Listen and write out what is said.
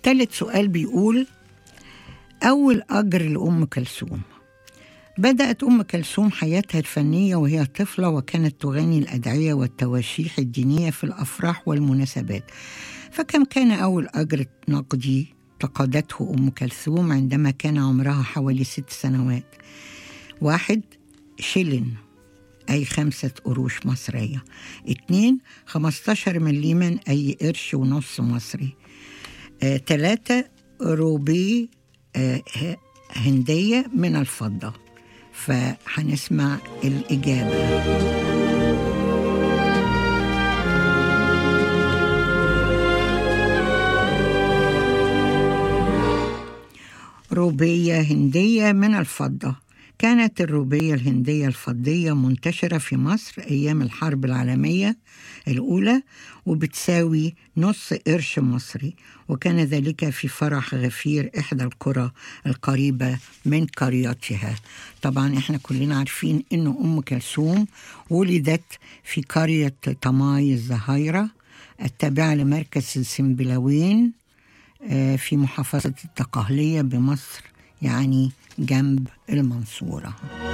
تالت سؤال بيقول أول أجر لأم كلثوم بدأت أم كلثوم حياتها الفنية وهي طفلة وكانت تغني الأدعية والتواشيح الدينية في الأفراح والمناسبات فكم كان أول أجر نقدي تقاضته أم كلثوم عندما كان عمرها حوالي ست سنوات واحد شيلن أي خمسة قروش مصرية اتنين خمستاشر مليما أي قرش ونص مصري آه، تلاتة روبي آه، ه- هندية من الفضة فهنسمع الإجابة روبية هندية من الفضة كانت الروبية الهندية الفضية منتشرة في مصر أيام الحرب العالمية الأولى وبتساوي نص قرش مصري وكان ذلك في فرح غفير إحدى القرى القريبة من قريتها طبعا احنا كلنا عارفين أن أم كلثوم ولدت في قرية طماي الزهايرة التابعة لمركز السنبلاوين آه، في محافظة التقهلية بمصر يعني جنب المنصورة